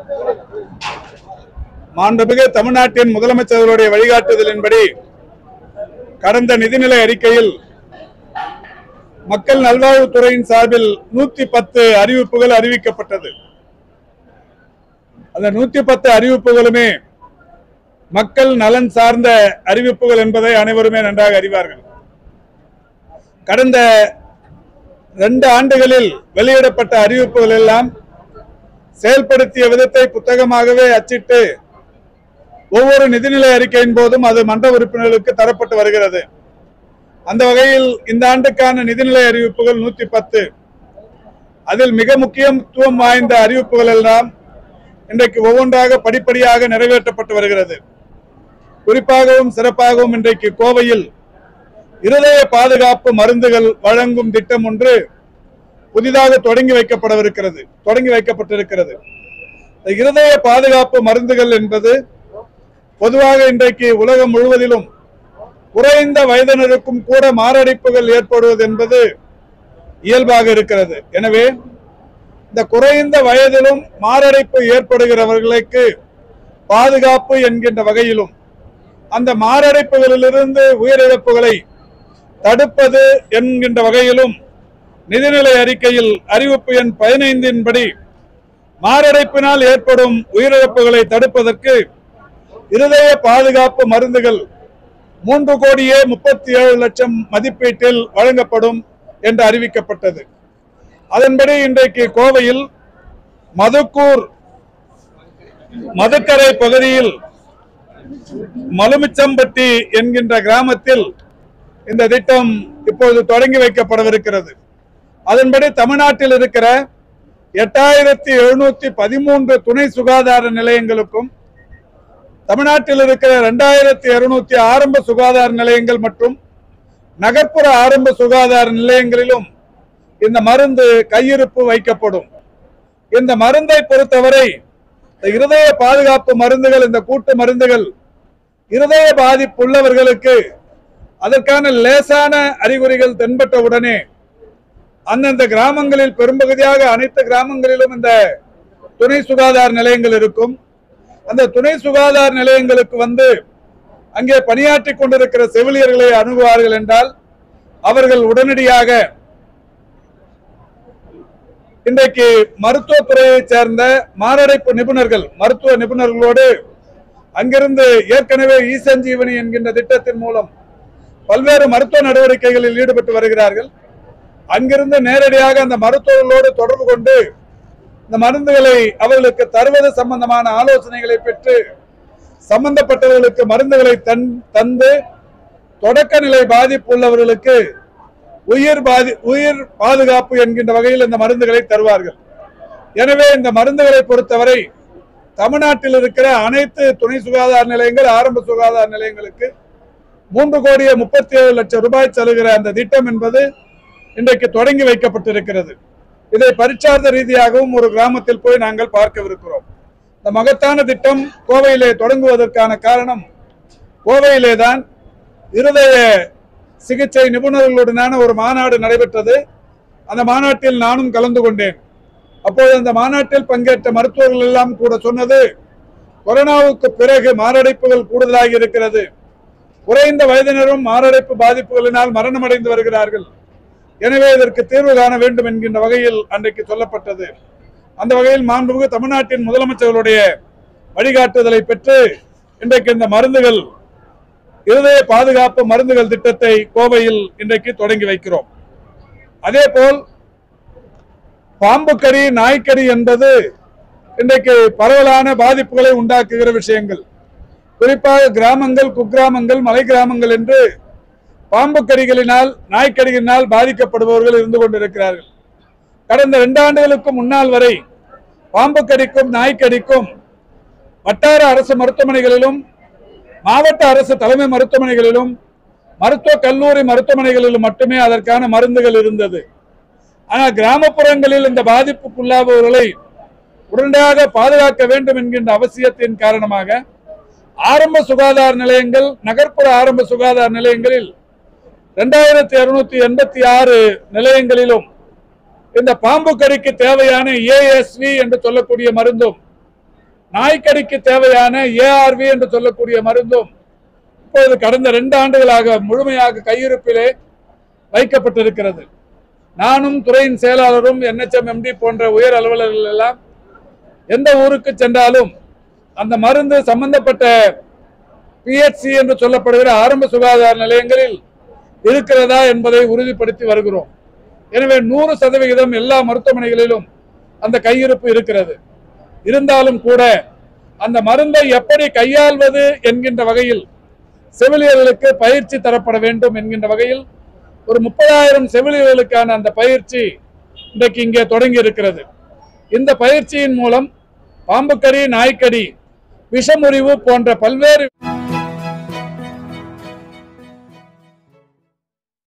மாண்புமிகு தமிழ்நாட்டின் முதலமைச்சர்களுடைய வழிகாட்டுதலின்படி கடந்த நிதிநிலை அறிக்கையில் மக்கள் நல்வாழ்வுத்துறையின் சார்பில் நூத்தி பத்து அறிவிப்புகள் அறிவிக்கப்பட்டது அந்த நூத்தி பத்து அறிவிப்புகளுமே மக்கள் நலன் சார்ந்த அறிவிப்புகள் என்பதை அனைவருமே நன்றாக அறிவார்கள் கடந்த ரெண்டு ஆண்டுகளில் வெளியிடப்பட்ட அறிவிப்புகள் எல்லாம் செயல்படுத்திய விதத்தை புத்தகமாகவே அச்சிட்டு ஒவ்வொரு நிதிநிலை அறிக்கையின் போதும் அது மன்ற உறுப்பினர்களுக்கு தரப்பட்டு வருகிறது அந்த வகையில் இந்த ஆண்டுக்கான நிதிநிலை அறிவிப்புகள் நூத்தி பத்து அதில் மிக முக்கியத்துவம் வாய்ந்த அறிவிப்புகள் எல்லாம் இன்றைக்கு ஒவ்வொன்றாக படிப்படியாக நிறைவேற்றப்பட்டு வருகிறது குறிப்பாகவும் சிறப்பாகவும் இன்றைக்கு கோவையில் இருதய பாதுகாப்பு மருந்துகள் வழங்கும் திட்டம் ஒன்று புதிதாக தொடங்கி வைக்கப்படவிருக்கிறது தொடங்கி வைக்கப்பட்டிருக்கிறது இந்த இருதய பாதுகாப்பு மருந்துகள் என்பது பொதுவாக இன்றைக்கு உலகம் முழுவதிலும் குறைந்த வயதினருக்கும் கூட மாரடைப்புகள் ஏற்படுவது என்பது இயல்பாக இருக்கிறது எனவே இந்த குறைந்த வயதிலும் மாரடைப்பு ஏற்படுகிறவர்களுக்கு பாதுகாப்பு என்கின்ற வகையிலும் அந்த மாரடைப்புகளிலிருந்து உயிரிழப்புகளை தடுப்பது என்கின்ற வகையிலும் நிதிநிலை அறிக்கையில் அறிவிப்பு எண் பதினைந்தின் படி மாரடைப்பினால் ஏற்படும் உயிரிழப்புகளை தடுப்பதற்கு இருதய பாதுகாப்பு மருந்துகள் மூன்று கோடியே முப்பத்தி ஏழு லட்சம் மதிப்பீட்டில் வழங்கப்படும் என்று அறிவிக்கப்பட்டது அதன்படி இன்றைக்கு கோவையில் மதுக்கூர் மதுக்கரை பகுதியில் மலுமிச்சம்பட்டி என்கின்ற கிராமத்தில் இந்த திட்டம் இப்பொழுது தொடங்கி வைக்கப்படவிருக்கிறது அதன்படி தமிழ்நாட்டில் இருக்கிற எட்டாயிரத்தி எழுநூத்தி பதிமூன்று துணை சுகாதார நிலையங்களுக்கும் தமிழ்நாட்டில் இருக்கிற இரண்டாயிரத்தி இருநூத்தி ஆரம்ப சுகாதார நிலையங்கள் மற்றும் நகர்ப்புற ஆரம்ப சுகாதார நிலையங்களிலும் இந்த மருந்து கையிருப்பு வைக்கப்படும் இந்த மருந்தை பொறுத்தவரை இந்த இருதய பாதுகாப்பு மருந்துகள் இந்த கூட்டு மருந்துகள் இருதய பாதிப்பு உள்ளவர்களுக்கு அதற்கான லேசான அறிகுறிகள் தென்பட்ட உடனே அந்தந்த கிராமங்களில் பெரும்பகுதியாக அனைத்து கிராமங்களிலும் இந்த துணை சுகாதார நிலையங்கள் இருக்கும் அந்த துணை சுகாதார நிலையங்களுக்கு வந்து அங்கே பணியாற்றி கொண்டிருக்கிற செவிலியர்களை அணுகுவார்கள் என்றால் அவர்கள் உடனடியாக இன்றைக்கு மருத்துவத்துறையைச் சேர்ந்த மாரடைப்பு நிபுணர்கள் மருத்துவ நிபுணர்களோடு அங்கிருந்து ஏற்கனவே இ சஞ்சீவனி என்கின்ற திட்டத்தின் மூலம் பல்வேறு மருத்துவ நடவடிக்கைகளில் ஈடுபட்டு வருகிறார்கள் அங்கிருந்து நேரடியாக அந்த மருத்துவர்களோடு தொடர்பு கொண்டு இந்த மருந்துகளை அவர்களுக்கு தருவது சம்பந்தமான ஆலோசனைகளை பெற்று சம்பந்தப்பட்டவர்களுக்கு மருந்துகளை தன் தந்து தொடக்க நிலை பாதிப்பு உள்ளவர்களுக்கு உயிர் பாதி உயிர் பாதுகாப்பு என்கின்ற வகையில் இந்த மருந்துகளை தருவார்கள் எனவே இந்த மருந்துகளை பொறுத்தவரை தமிழ்நாட்டில் இருக்கிற அனைத்து துணை சுகாதார நிலையங்கள் ஆரம்ப சுகாதார நிலையங்களுக்கு மூன்று கோடியே முப்பத்தி ஏழு லட்சம் ரூபாய் செலுகிற அந்த திட்டம் என்பது இன்றைக்கு தொடங்கி வைக்கப்பட்டிருக்கிறது இதை பரிச்சார்ந்த ரீதியாகவும் ஒரு கிராமத்தில் போய் நாங்கள் பார்க்கவிருக்கிறோம் இந்த மகத்தான திட்டம் கோவையிலே தொடங்குவதற்கான காரணம் கோவையிலே தான் இருதய சிகிச்சை நிபுணர்களுடனான ஒரு மாநாடு நடைபெற்றது அந்த மாநாட்டில் நானும் கலந்து கொண்டேன் அப்போது அந்த மாநாட்டில் பங்கேற்ற மருத்துவர்கள் எல்லாம் கூட சொன்னது கொரோனாவுக்கு பிறகு மாரடைப்புகள் கூடுதலாகி இருக்கிறது குறைந்த வயதினரும் மாரடைப்பு பாதிப்புகளினால் மரணமடைந்து வருகிறார்கள் எனவே இதற்கு தீர்வு காண வேண்டும் என்கின்ற வகையில் அன்றைக்கு சொல்லப்பட்டது அந்த வகையில் மாண்புமிகு தமிழ்நாட்டின் முதலமைச்சர்களுடைய வழிகாட்டுதலை பெற்று இன்றைக்கு இந்த மருந்துகள் இருதய பாதுகாப்பு மருந்துகள் திட்டத்தை கோவையில் இன்றைக்கு தொடங்கி வைக்கிறோம் அதே போல் பாம்புக்கடி நாய்க்கடி என்பது இன்றைக்கு பரவலான பாதிப்புகளை உண்டாக்குகிற விஷயங்கள் குறிப்பாக கிராமங்கள் குக்கிராமங்கள் மலை கிராமங்கள் என்று பாம்பு கடிகளினால் நாய்க்கடிகளினால் பாதிக்கப்படுபவர்கள் இருந்து கொண்டிருக்கிறார்கள் கடந்த இரண்டு ஆண்டுகளுக்கு முன்னால் வரை பாம்பு கடிக்கும் நாய்க்கடிக்கும் வட்டார அரசு மருத்துவமனைகளிலும் மாவட்ட அரசு தலைமை மருத்துவமனைகளிலும் மருத்துவ கல்லூரி மருத்துவமனைகளிலும் மட்டுமே அதற்கான மருந்துகள் இருந்தது ஆனால் கிராமப்புறங்களில் இந்த பாதிப்புக்குள்ளாபவர்களை உடனடியாக பாதுகாக்க வேண்டும் என்கின்ற அவசியத்தின் காரணமாக ஆரம்ப சுகாதார நிலையங்கள் நகர்ப்புற ஆரம்ப சுகாதார நிலையங்களில் இரண்டாயிரத்தி இருநூத்தி எண்பத்தி ஆறு நிலையங்களிலும் இந்த பாம்பு கடிக்கு தேவையான ஏஎஸ்வி என்று சொல்லக்கூடிய மருந்தும் நாய்க்கடிக்கு தேவையான ஏஆர்வி என்று சொல்லக்கூடிய மருந்தும் இப்பொழுது கடந்த ரெண்டு ஆண்டுகளாக முழுமையாக கையிருப்பிலே வைக்கப்பட்டிருக்கிறது நானும் துறையின் செயலாளரும் என்எச்எம் எம்டி போன்ற உயர் அலுவலர்கள் எல்லாம் எந்த ஊருக்கு சென்றாலும் அந்த மருந்து சம்பந்தப்பட்ட பிஹெச்சி என்று சொல்லப்படுகிற ஆரம்ப சுகாதார நிலையங்களில் இருக்கிறதா என்பதை உறுதிப்படுத்தி வருகிறோம் எனவே நூறு சதவிகிதம் எல்லா மருத்துவமனைகளிலும் அந்த கையிருப்பு இருக்கிறது இருந்தாலும் கூட அந்த மருந்தை எப்படி கையாள்வது என்கின்ற வகையில் செவிலியர்களுக்கு பயிற்சி தரப்பட வேண்டும் என்கின்ற வகையில் ஒரு முப்பதாயிரம் செவிலியர்களுக்கான அந்த பயிற்சி இன்றைக்கு இங்கே தொடங்கி இருக்கிறது இந்த பயிற்சியின் மூலம் பாம்புக்கடி நாய்க்கடி விஷமுறிவு போன்ற பல்வேறு